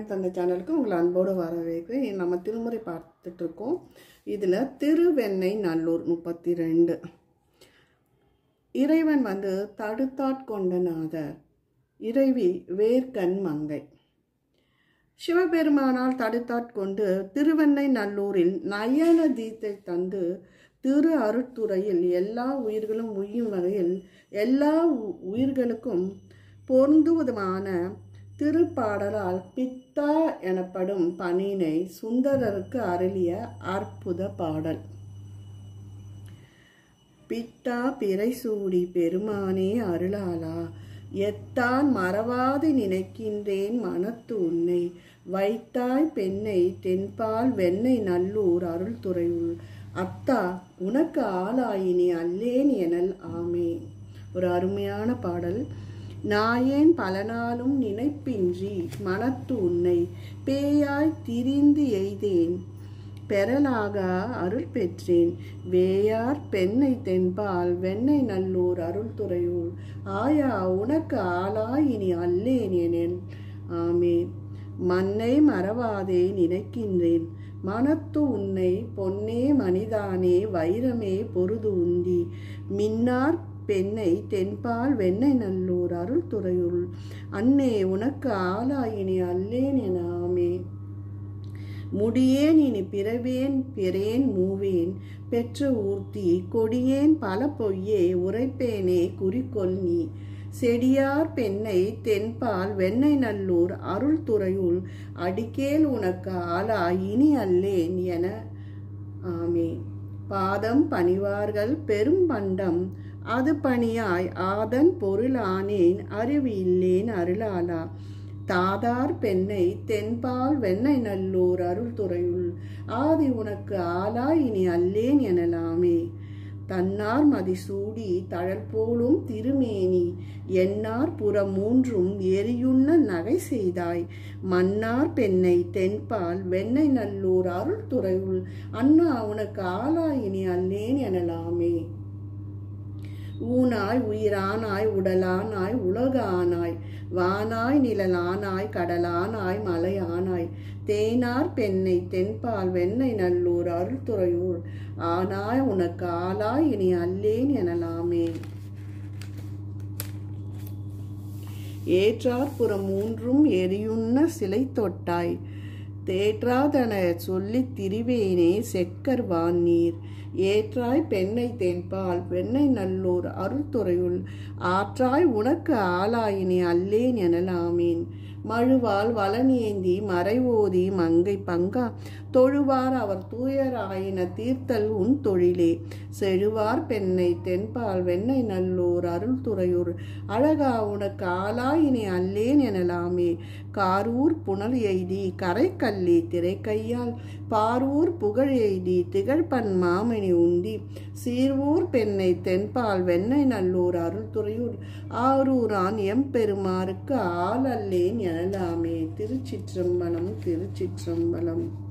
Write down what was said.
ஞானம் தந்த சேனலுக்கு உங்களை அன்போடு வரவேற்கிறேன் நம்ம திருமுறை பார்த்துட்டு இருக்கோம் இதில் திருவெண்ணை நல்லூர் முப்பத்தி ரெண்டு இறைவன் வந்து தடுத்தாட்கொண்ட நாதர் இறைவி வேர்க்கண் மங்கை சிவபெருமானால் தடுத்தாட்கொண்டு திருவெண்ணை நல்லூரில் நயன தீத்தை தந்து திரு அருட்துறையில் எல்லா உயிர்களும் உய்யும் வகையில் எல்லா உ- உயிர்களுக்கும் பொருந்துவதுமான திருப்பாடலால் பித்தா எனப்படும் பணியினை சுந்தரருக்கு அருளிய அற்புத பாடல் பித்தா பிறை சூடி பெருமானே அருளாளா எத்தான் மறவாது நினைக்கின்றேன் மனத்து உன்னை வைத்தாய் பெண்ணை தென்பால் வெண்ணை நல்லூர் அருள் துறையுள் அத்தா உனக்கு ஆளாயினி அல்லேன் எனல் ஆமே ஒரு அருமையான பாடல் நாயேன் பல நாளும் நினைப்பின்றி மனத்து உன்னை பேயாய் திரிந்து எய்தேன் பெறலாக அருள் பெற்றேன் வேயார் பெண்ணை தென்பால் வெண்ணை நல்லூர் அருள் துறையூர் ஆயா உனக்கு ஆளாய் இனி அல்லேன் எனேன் ஆமே மண்ணை மறவாதே நினைக்கின்றேன் மனத்து உன்னை பொன்னே மனிதானே வைரமே பொருது உந்தி மின்னார் பெண்ணை தென்பால் வெண்ணை நல்லூர் அருள் துறையுள் அன்னே உனக்கு ஆளாயினி அல்லேன் என ஆமே முடியேன் இனி பிறவேன் பிறேன் மூவேன் பெற்ற ஊர்த்தி கொடியேன் பல பொய்யே உரைப்பேனே குறிக்கொள் நீ செடியார் பெண்ணை தென்பால் வெண்ணை நல்லூர் அருள் துறையுள் அடிக்கேல் உனக்கு ஆளா இனி அல்லேன் என ஆமே பாதம் பணிவார்கள் பெரும் பண்டம் அது பணியாய் ஆதன் பொருளானேன் அறிவு இல்லேன் அருளாளா தாதார் பெண்ணை தென்பால் வெண்ணை நல்லூர் அருள் துறையுள் ஆதி உனக்கு ஆலா இனி அல்லேன் எனலாமே தன்னார் மதிசூடி தழல் போலும் திருமேனி என்னார் புறம் மூன்றும் எரியுண்ண நகை செய்தாய் மன்னார் பெண்ணை தென்பால் வெண்ணை நல்லூர் அருள் துறையுள் அண்ணா உனக்கு ஆலா இனி அல்லேன் எனலாமே ஊனாய் உயிரானாய் உடலானாய் உலகானாய் வானாய் நிழலானாய் கடலானாய் மலையானாய் தேனார் பெண்ணை தென்பால் வெண்ணை நல்லூர் அருள்துறையூர் ஆனாய் உனக்கு ஆளாய் இனி அல்லேன் எனலாமே ஏற்றார் புறம் மூன்றும் எரியுண்ண சிலை தொட்டாய் தேற்றாதன சொல்லித் திரிவேனே செக்கர் வான்-நீர் ஏற்றாய் பெண்ணை தென்பால் வெண்ணை நல்லூர் அருள்துறையுள் ஆற்றாய் உனக்கு ஆளாயினி அல்லேன் எனலாமேன் மழுவால் வலனேந்தி மறைவோதி மங்கை பங்கா தொழுவார் அவர் தூயராயின தீர்த்தல் உன் தொழிலே செழுவார் பெண்ணை தென்பால் வெண்ணை நல்லூர் அருள் துறையூர் அழகா உனக்கு ஆளாயினி அல்லேன் எனலாமே காரூர் புனல் எய்தி கரைக்கல்லி திரைக்கையால் பாரூர் புகழ் எய்தி திகழ்பன் மாமணி உந்தி சீர்வூர் பெண்ணை தென்பால் வெண்ணை நல்லூர் அருள் துறையூர் ஆரூரான் எம்பெருமாருக்கு ஆள் அல்லேன் எனலாமே திருச்சிற்றம்பலம் திருச்சிற்றம்பலம்